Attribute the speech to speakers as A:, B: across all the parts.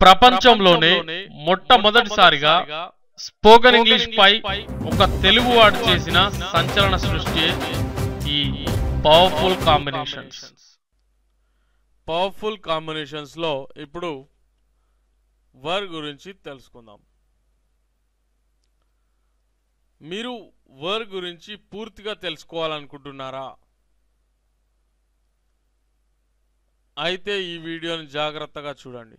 A: ప్రపంచంలోనే మొట్టమొదటిసారిగా spoken English పై ఒక తెలుగు వాడు చేసిన సంచలన సృష్టి ఈ పవర్ఫుల్ కాంబినేషన్స్
B: పవర్ఫుల్ కాంబినేషన్స్లో ఇప్పుడు వర్ గురించి తెలుసుకుందాం మీరు వర్ గురించి పూర్తిగా తెలుసుకోవాలనుకుంటున్నారా అయితే ఈ వీడియోని జాగ్రత్తగా చూడండి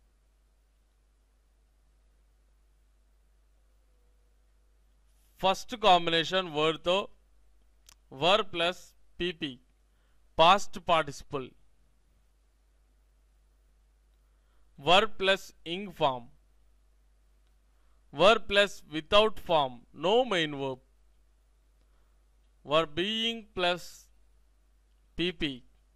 B: ఫస్ట్ కాంబినేషన్ వర్డ్తో were plus PP past participle were plus ing form were plus without form no main verb were being plus PP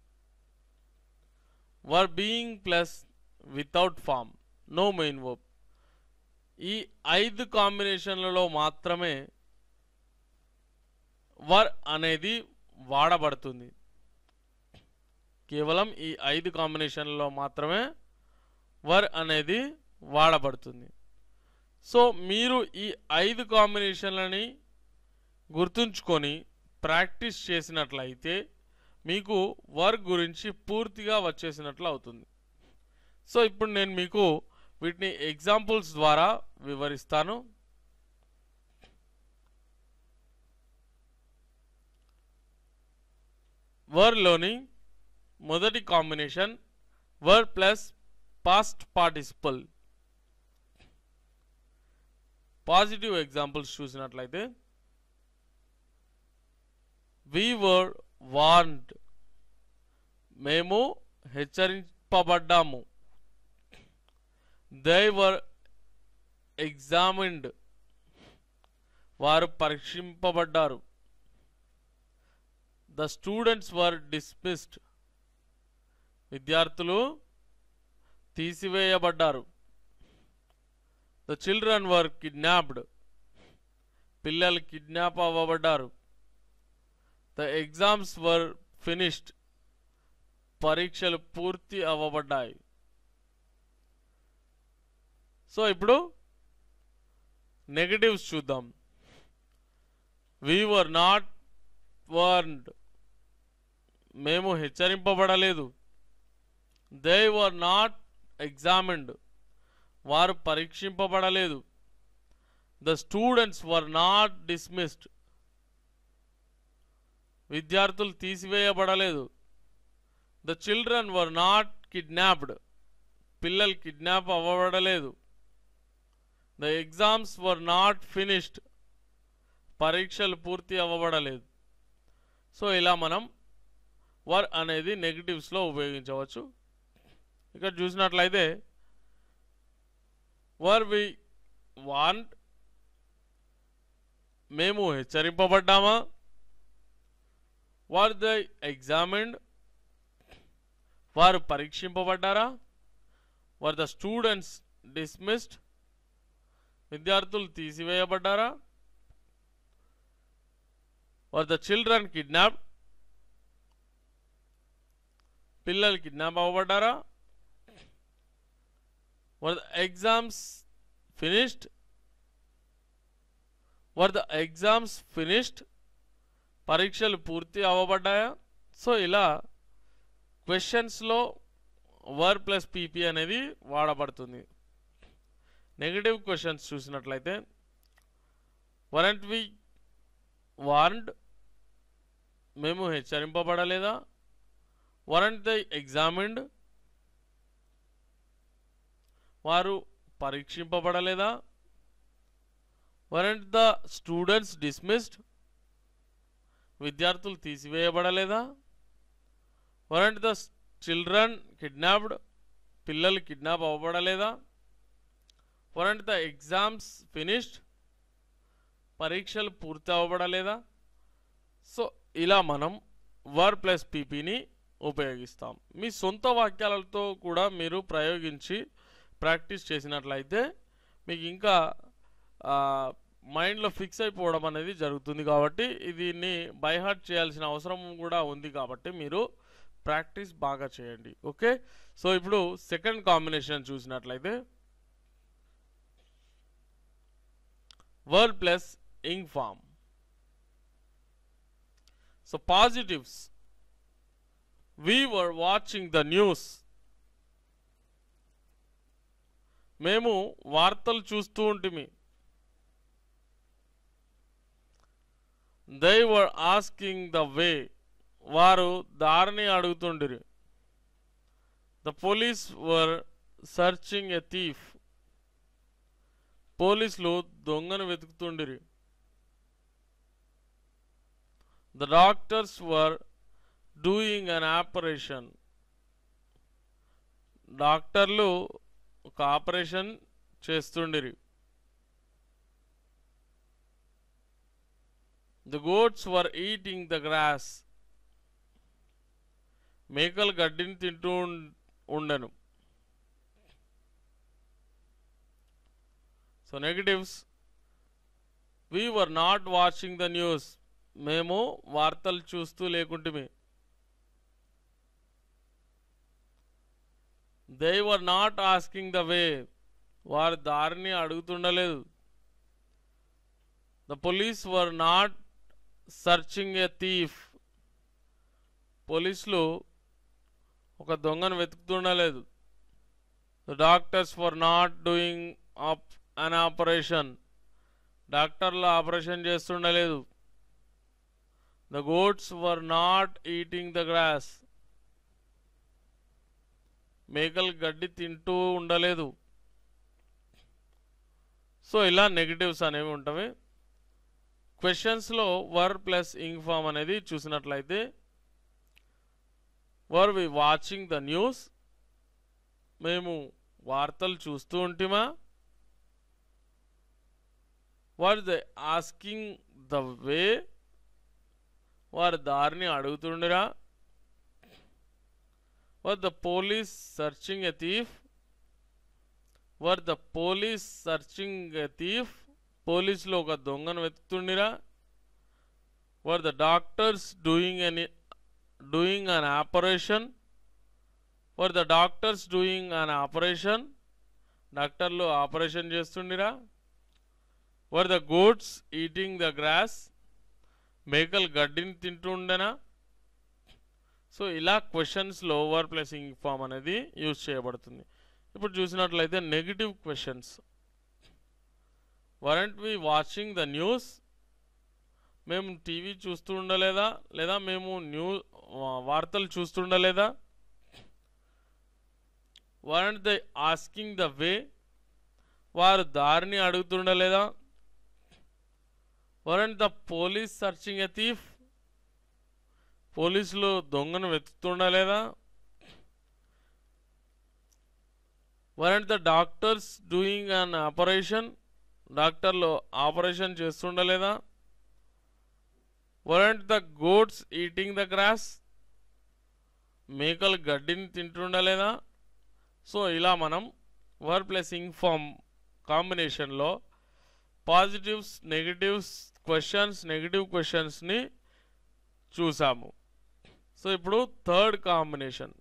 B: were being plus without form no main verb ఈ ఐదు కాంబినేషన్లలో మాత్రమే వర్ అనేది వాడబడుతుంది కేవలం ఈ ఐదు కాంబినేషన్లలో మాత్రమే వర్ అనేది వాడబడుతుంది సో మీరు ఈ ఐదు కాంబినేషన్లని గుర్తుంచుకొని ప్రాక్టీస్ చేసినట్లయితే మీకు వర్క్ గురించి పూర్తిగా వచ్చేసినట్లు అవుతుంది సో ఇప్పుడు నేను మీకు వీటిని ఎగ్జాంపుల్స్ ద్వారా వివరిస్తాను వర్లోని మొదటి combination were plus past participle positive examples చూసినట్లయితే వి వర్ వార్న్డ్ మేము హెచ్చరింపబడ్డాము దే వర్ ఎగ్జామిన్డ్ వారు పరీక్షింపబడ్డారు ద స్టూడెంట్స్ వర్ డిస్మిస్డ్ విద్యార్థులు తీసివేయబడ్డారు ద చిల్డ్రన్ వర్ కిడ్నాప్డ్ పిల్లలు కిడ్నాప్ అవ్వబడ్డారు ద ఎగ్జామ్స్ వర్ ఫినిష్డ్ పరీక్షలు పూర్తి అవ్వబడ్డాయి సో ఇప్పుడు నెగటివ్స్ చూద్దాం వీ వర్ నాట్ వర్న్డ్ మేము హెచ్చరింపబడలేదు దే వర్ నాట్ ఎగ్జామిన్డ్ వారు పరీక్షింపబడలేదు the students were not dismissed విద్యార్థులు తీసివేయబడలేదు the children were not kidnapped పిల్లలు కిడ్నాప్ అవ్వబడలేదు the exams were not finished పరీక్షలు పూర్తి అవ్వబడలేదు సో ఇలా మనం వర్ అనేది నెగిటివ్స్లో ఉపయోగించవచ్చు ఇక్కడ చూసినట్లయితే వర్ వి వాంట్ మేము హెచ్చరింపబడ్డామా వార్ ద ఎగ్జామిన్డ్ వారు పరీక్షింపబడ్డారా వర్ ద స్టూడెంట్స్ డిస్మిస్డ్ విద్యార్థులు తీసివేయబడ్డారా వర్ ద చిల్డ్రన్ కిడ్నాప్ పిల్లలు కిడ్నాప్ అవ్వబడ్డారా were the exams finished were the exams finished పరీక్షలు పూర్తి అవ్వబడ్డాయా సో ఇలా క్వశ్చన్స్లో వర్ ప్లస్ పీపీ అనేది వాడబడుతుంది నెగటివ్ క్వశ్చన్స్ చూసినట్లయితే వరంట్ వి వార్న్డ్ మేము హెచ్చరింపబడలేదా వరంట్ ద ఎగ్జామిన్డ్ వారు పరీక్షింపబడలేదా వరంట్ ద స్టూడెంట్స్ డిస్మిస్డ్ విద్యార్థులు తీసివేయబడలేదా వరంట్ ద చిల్డ్రన్ కిడ్నాప్డ్ పిల్లలు కిడ్నాప్ అవ్వబడలేదా వరంట్ ద ఎగ్జామ్స్ ఫినిష్డ్ పరీక్షలు పూర్తి అవ్వబడలేదా సో ఇలా మనం వర్ ప్లస్ పీపీని ఉపయోగిస్తాం మీ సొంత వాక్యాలతో కూడా మీరు ప్రయోగించి ప్రాక్టీస్ చేసినట్లయితే మీకు ఇంకా మైండ్లో ఫిక్స్ అయిపోవడం అనేది జరుగుతుంది కాబట్టి దీన్ని బైహార్ట్ చేయాల్సిన అవసరం కూడా ఉంది కాబట్టి మీరు ప్రాక్టీస్ బాగా చేయండి ఓకే సో ఇప్పుడు సెకండ్ కాంబినేషన్ చూసినట్లయితే were plus ing form so positives we were watching the news మేము వార్తలు చూస్తూ ఉంటిమి they were asking the way వారు దారిని అడుగుతుండిరి the police were searching a thief పోలీసులు దొంగను వెతుకుతుండిరి the doctors were doing an operation డాక్టర్లు ఒక ఆపరేషన్ చేస్తుండిరి the goats were eating the grass మేకలు గడ్డిని తింటూ ఉం- ఉండెను so negatives we were not watching the news మేము వార్తలు చూస్తూ లేకుంటుమి they were not asking the way వారి దారిని అడుగుతుండలేదు the police were not searching a thief పోలీసులు ఒక దొంగను వెతుకుతుండలేదు the doctors were not doing up an operation డాక్టర్లు ఆపరేషన్ చేస్తుండలేదు the goats were not eating the grass మేకలు గడ్డి తింటూ ఉండలేదు సో ఇలా నెగిటివ్స్ అనేవి ఉంటవి క్వశ్చన్స్లో వర్ ప్లస్ ఇంగ్ ఫామ్ అనేది చూసినట్లయితే were we watching the news మేము వార్తలు చూస్తూ ఉంటిమా were the asking the way వారి దారిని అడుగుతుండరా were the police searching a thief were the police searching a thief పోలీసులు ఒక దొంగను వెతుకుతుండిరా were the doctors doing any doing an operation were the doctors doing an operation డాక్టర్లు operation చేస్తుండిరా were the goats eating the grass మేకలు గడ్డిని తింటుండేనా so ఇలా క్వశ్చన్స్లో ఓవర్ ప్లేసింగ్ ఫామ్ అనేది యూజ్ చేయబడుతుంది ఇప్పుడు చూసినట్లయితే negative questions weren't we watching the news మేము టీవీ చూస్తూ ఉండలేదా లేదా మేము న్యూ వార్తలు చూస్తుండలేదా weren't the asking the way వారు దారిని అడుగుతుండలేదా weren't the police searching a thief పోలీసులు దొంగను వెతుకుతుండలేదా weren't the doctors doing an operation డాక్టర్లు ఆపరేషన్ చేస్తుండలేదా weren't the goats eating the grass మేకలు గడ్డిని తింటుండలేదా సో ఇలా మనం వర్ ప్లస్ ఇంగ్ ఫామ్ కాంబినేషన్లో పాజిటివ్స్ నెగిటివ్స్ క్వశ్చన్స్ నెగిటివ్ క్వశ్చన్స్ని చూసాము సో ఇప్పుడు third combination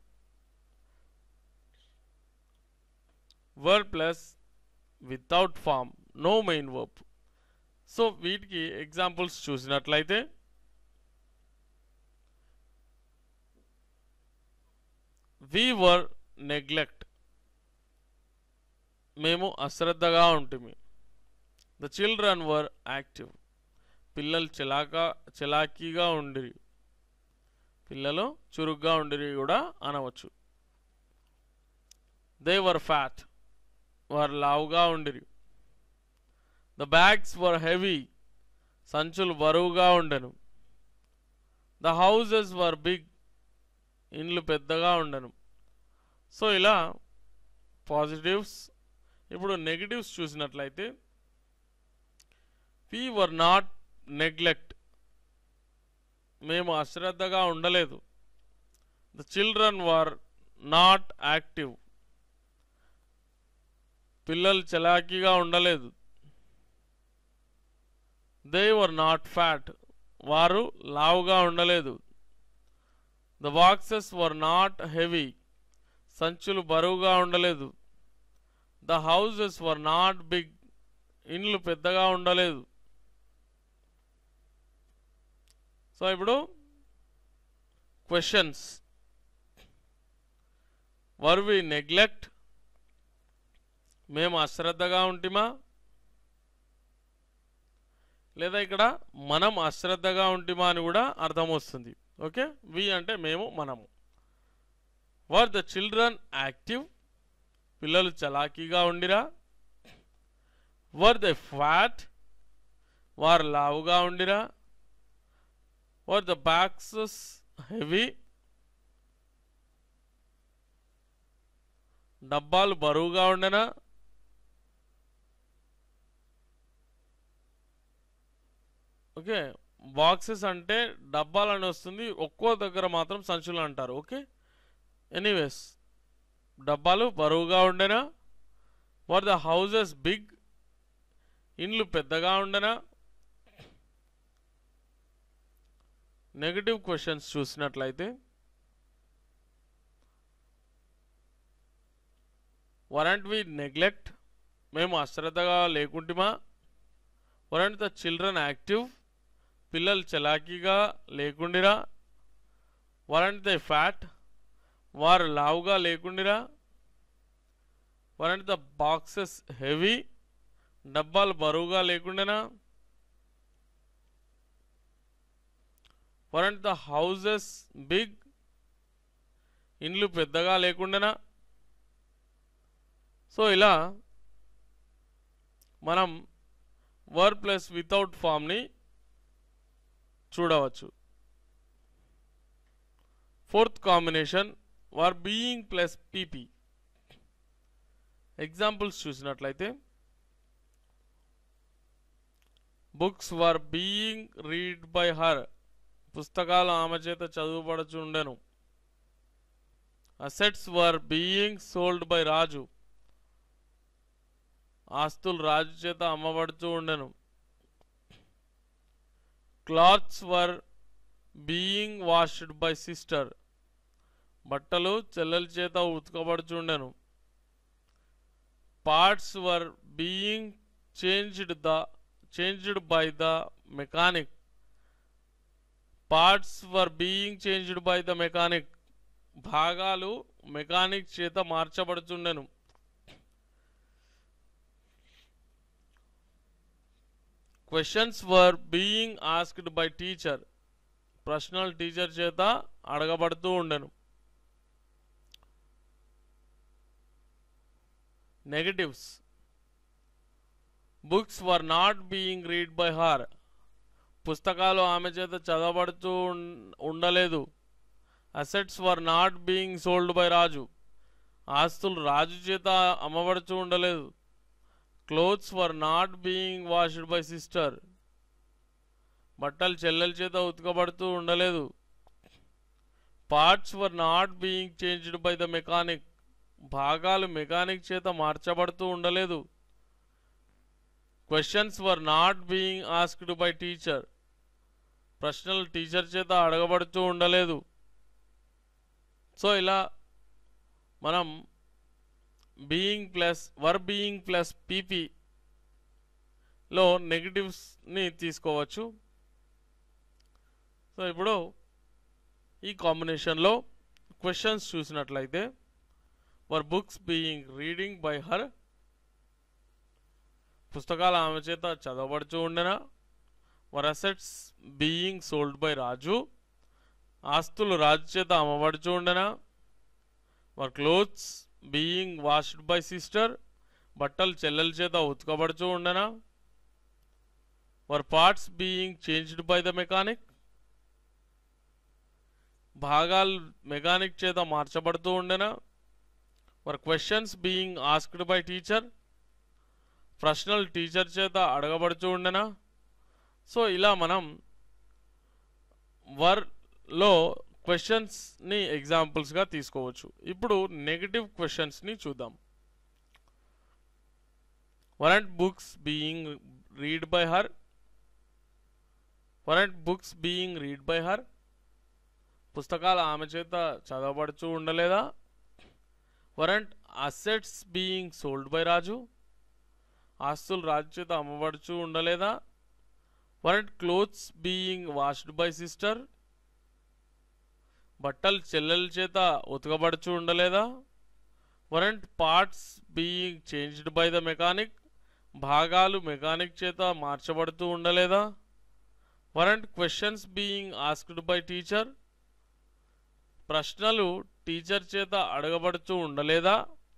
B: were plus without form no main verb so వీటికి ఎగ్జాంపుల్స్ చూసినట్లయితే వి వర్ నెగ్లెక్ట్ మేము అశ్రద్ధగా ఉంటుంది ద చిల్డ్రన్ వర్ యాక్టివ్ పిల్లలు చిలాకా చిలాకీగా ఉండిరి పిల్లలు చురుగ్గా ఉండిరి కూడా అనవచ్చు దే వర్ ఫ్యాట్ వారు లావుగా ఉండిరి ద బ్యాగ్స్ వర్ హెవీ సంచులు బరువుగా ఉండెను ద హౌజెస్ వర్ బిగ్ ఇండ్లు పెద్దగా ఉండను సో ఇలా పాజిటివ్స్ ఇప్పుడు నెగిటివ్స్ చూసినట్లయితే వి వర్ నాట్ నెగ్లెక్ట్ మేము అశ్రద్ధగా ఉండలేదు the children were not active పిల్లలు చలాకీగా ఉండలేదు దే వర్ నాట్ ఫ్యాట్ వారు లావుగా ఉండలేదు the boxes were not heavy సంచులు బరువుగా ఉండలేదు the houses were not big ఇండ్లు పెద్దగా ఉండలేదు సో ఇప్పుడు క్వశ్చన్స్ వర్ వి నెగ్లెక్ట్ మేము అశ్రద్ధగా ఉంటిమా లేదా ఇక్కడ మనం అశ్రద్ధగా ఉంటిమా అని కూడా అర్థం వస్తుంది ఓకే వి అంటే మేము మనము వర్ ద చిల్డ్రన్ యాక్టివ్ పిల్లలు చలాకీగా ఉండిరా వర్ ద ఫ్యాట్ వారు లావుగా ఉండిరా వర్ ద బాక్సెస్ హెవీ డబ్బాలు బరువుగా ఉండెనా ఓకే బాక్సెస్ అంటే డబ్బాలు అని వస్తుంది ఒక్కో దగ్గర మాత్రం సంచులు అంటారు ఓకే ఎనీవేస్ డబ్బాలు బరువుగా ఉండెనా వర్ ద హౌజెస్ బిగ్ ఇండ్లు పెద్దగా ఉండెనా నెగటివ్ క్వశ్చన్స్ చూసినట్లయితే వరంట్ వి నెగ్లెక్ట్ మేము అశ్రద్ధగా లేకుంటిమా వరంట్ ద చిల్డ్రన్ యాక్టివ్ పిల్లలు చలాకీగా లేకుండిరా వరంట్ ద ఫ్యాట్ వారు లావుగా లేకుండిరా వరంట్ ద బాక్సెస్ హెవీ డబ్బాలు బరువుగా లేకుండేనా వరంట్ ద హౌజెస్ బిగ్ ఇండ్లు పెద్దగా లేకుండేనా సో ఇలా మనం వర్ ప్లస్ వితౌట్ ఫామ్ని చూడవచ్చు fourth combination were being plus PP examples చూసినట్లయితే books were being read by her పుస్తకాలు ఆమె చేత చదువుపడుచుండెను assets were being sold by Raju ఆస్తులు రాజు చేత అమ్మబడుతూ ఉండెను clothes were being washed by sister బట్టలు చెల్లెల చేత ఉతకబడుచుండెను parts were being changed the changed by the mechanic parts were being changed by the mechanic భాగాలు మెకానిక్ చేత మార్చబడుచుండెను questions were being asked by teacher ప్రశ్నలు టీచర్ చేత అడగబడుతూ ఉండెను negatives books were not being read by her పుస్తకాలు ఆమె చేత చదవబడుతూ ఉన్- ఉండలేదు assets were not being sold by Raju ఆస్తులు రాజు చేత అమ్మబడుతూ ఉండలేదు clothes were not being washed by sister బట్టలు చెల్లెల చేత ఉతకబడుతూ ఉండలేదు parts were not being changed by the mechanic భాగాలు మెకానిక్ చేత మార్చబడుతూ ఉండలేదు questions were not being asked by teacher ప్రశ్నలు టీచర్ చేత అడగబడుతూ ఉండలేదు సో ఇలా మనం being plus were being plus PP లో నెగిటివ్స్ని తీసుకోవచ్చు సో ఇప్పుడు ఈ కాంబినేషన్లో క్వశ్చన్స్ చూసినట్లయితే were books being reading by her పుస్తకాలు ఆమె చేత చదవబడుతూ ఉండెనా were assets being sold by Raju ఆస్తులు రాజు చేత అమ్మబడుతూ ఉండెనా were clothes being washed by sister బట్టలు చెల్లెల చేత ఉతకబడుతూ ఉండెనా were parts being changed by the mechanic భాగాలు మెకానిక్ చేత మార్చబడుతూ ఉండెనా were questions being asked by teacher ప్రశ్నలు టీచర్ చేత అడగబడుతూ ఉండెనా సో ఇలా మనం వర్లో క్వశ్చన్స్ని ఎగ్జాంపుల్స్గా తీసుకోవచ్చు ఇప్పుడు నెగటివ్ క్వశ్చన్స్ని చూద్దాం weren't books being read by her weren't books being read by her పుస్తకాలు ఆమె చేత చదవబడుచూ ఉండలేదా weren't assets being sold by Raju ఆస్తులు రాజు చేత అమ్మబడుచూ ఉండలేదా weren't clothes being washed by sister బట్టలు చెల్లెల చేత ఉతకబడుచూ ఉండలేదా weren't parts being changed by the mechanic భాగాలు మెకానిక్ చేత మార్చబడుతూ ఉండలేదా weren't questions being asked by teacher ప్రశ్నలు టీచర్ చేత అడగబడుతూ ఉండలేదా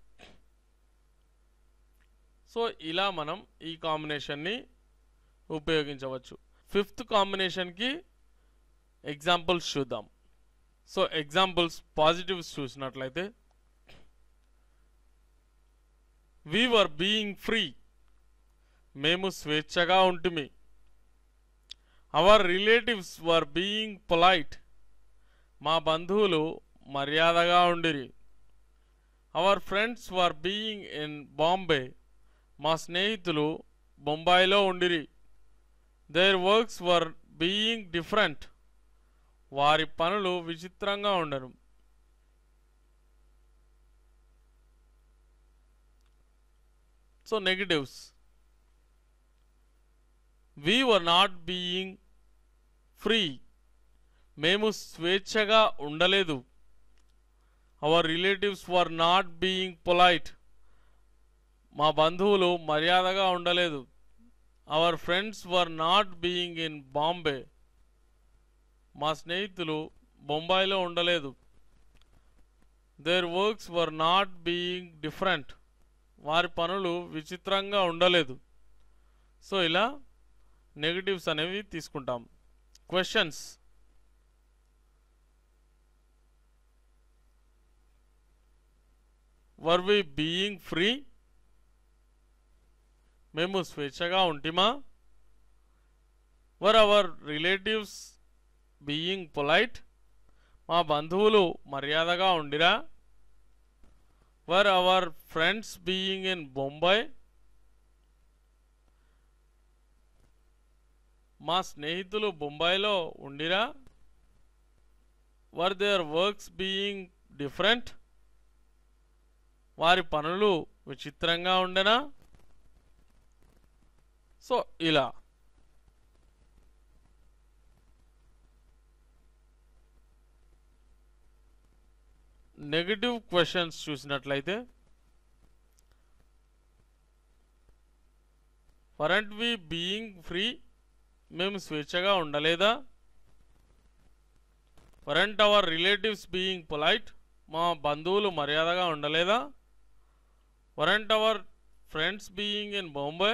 B: సో ఇలా మనం ఈ కాంబినేషన్ని ఉపయోగించవచ్చు ఫిఫ్త్ కాంబినేషన్కి ఎగ్జాంపుల్స్ చూద్దాం సో ఎగ్జాంపుల్స్ పాజిటివ్స్ చూసినట్లయితే వీ వర్ బీయింగ్ ఫ్రీ మేము స్వేచ్ఛగా ఉంటిమి our relatives were being polite మా బంధువులు మర్యాదగా ఉండిరి our friends were being in Bombay మా స్నేహితులు బొంబాయిలో ఉండిరి their works were being different వారి పనులు విచిత్రంగా ఉండను so negatives we were not being free మేము స్వేచ్ఛగా ఉండలేదు our relatives were not being polite మా బంధువులు మర్యాదగా ఉండలేదు our friends were not being in Bombay మా స్నేహితులు బొంబాయిలో ఉండలేదు their works were not being different వారి పనులు విచిత్రంగా ఉండలేదు సో ఇలా నెగటివ్స్ అనేవి తీసుకుంటాం questions were we being free మేము స్వేచ్ఛగా ఉంటిమా were our relatives being polite మా బంధువులు మర్యాదగా ఉండిరా were our friends being in Bombay మా స్నేహితులు బొంబాయిలో ఉండిరా were their works being different వారి పనులు విచిత్రంగా ఉండెనా సో ఇలా నెగటివ్ క్వశ్చన్స్ చూసినట్లయితే వరంట్ వి బీయింగ్ ఫ్రీ మేము స్వేచ్ఛగా ఉండలేదా weren't our relatives being polite మా బంధువులు మర్యాదగా ఉండలేదా weren't our friends being in Bombay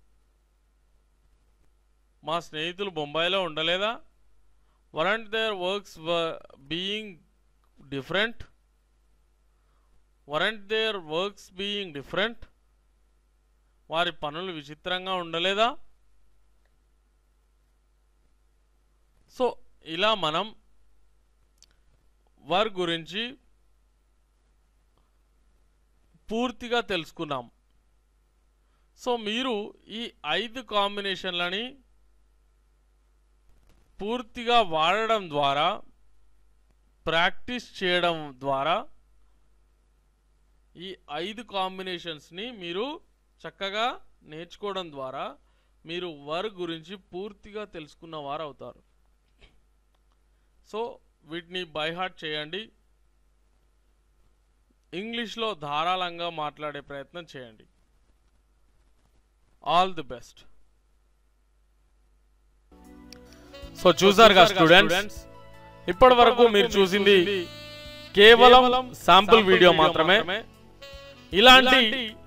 B: మా స్నేహితులు బొంబాయిలో ఉండలేదా weren't their works being different weren't their works being different వారి పనులు విచిత్రంగా ఉండలేదా సో ఇలా మనం వర్ గురించి పూర్తిగా తెలుసుకున్నాం సో మీరు ఈ ఐదు కాంబినేషన్లని పూర్తిగా వాడడం ద్వారా ప్రాక్టీస్ చేయడం ద్వారా ఈ ఐదు కాంబినేషన్స్ని మీరు చక్కగా నేర్చుకోవడం ద్వారా మీరు వర్ గురించి పూర్తిగా తెలుసుకున్న వారు అవుతారు సో వీటిని బైహార్ట్ చేయండి ఇంగ్లీష్లో ధారాళంగా మాట్లాడే ప్రయత్నం చేయండి ఆల్ ది బెస్ట్ సో చూసారుగా స్టూడెంట్స్ ఇప్పటి వరకు మీరు చూసింది కేవలం శాంపుల్ వీడియో మాత్రమే ఇలాంటి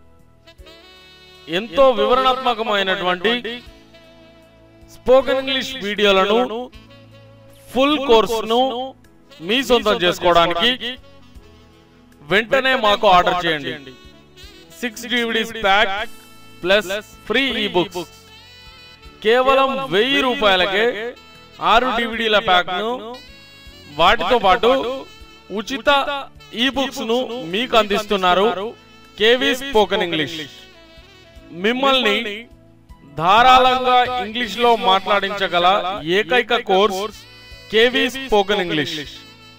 B: ఎంతో వివరణాత్మకమైనటువంటి స్పోకెన్ ఇంగ్లీష్ వీడియోలను ఫుల్ కోర్సును మీ సొంతం చేసుకోవడానికి వెంటనే మాకు ఆర్డర్ చేయండి six DVDs pack plus free ఈ బుక్స్ కేవలం వెయ్యి రూపాయలకే ఆరు డివిడీల ప్యాక్ ను వాటితో పాటు ఉచిత ఈ బుక్స్ ను మీకు అందిస్తున్నారు కేవీ స్పోకెన్ ఇంగ్లీష్ మిమ్మల్ని ధారాళంగా ఇంగ్లీష్ లో మాట్లాడించగల ఏకైక కోర్స్ కేవీ స్పోకెన్ ఇంగ్లీష్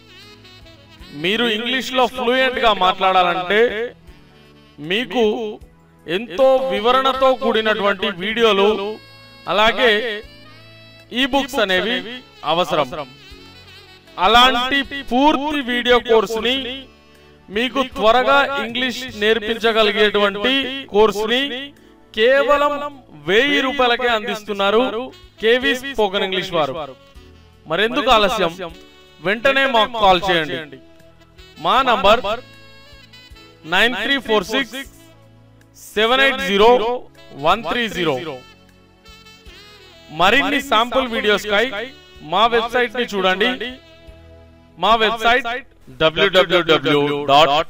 B: మీరు ఇంగ్లీష్ లో ఫ్లూయెంట్ గా మాట్లాడాలంటే మీకు ఎంతో వివరణతో కూడినటువంటి వీడియోలు అలాగే ఈ బుక్స్ అనేవి అవసరం అలాంటి పూర్తి వీడియో కోర్సుని మీకు త్వరగా ఇంగ్లీష్ నేర్పించగలిగేటువంటి కోర్సుని కేవలం వెయ్యి రూపాయలకే అందిస్తున్నారు కేవీ స్పోకెన్ ఇంగ్లీష్ వారు మరెందుకు ఆలస్యం వెంటనే మాకు కాల్ చేయండి మా number nine three four six seven eight zero one three zero మరిన్ని శాంపుల్ వీడియోస్ కై మా వెబ్సైట్ ని చూడండి మా website WWW dot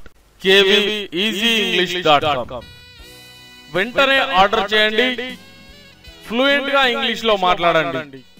B: dot com వెంటనే ఆర్డర్ చేయండి ఫ్లూయెంట్ గా ఇంగ్లీష్ లో మాట్లాడండి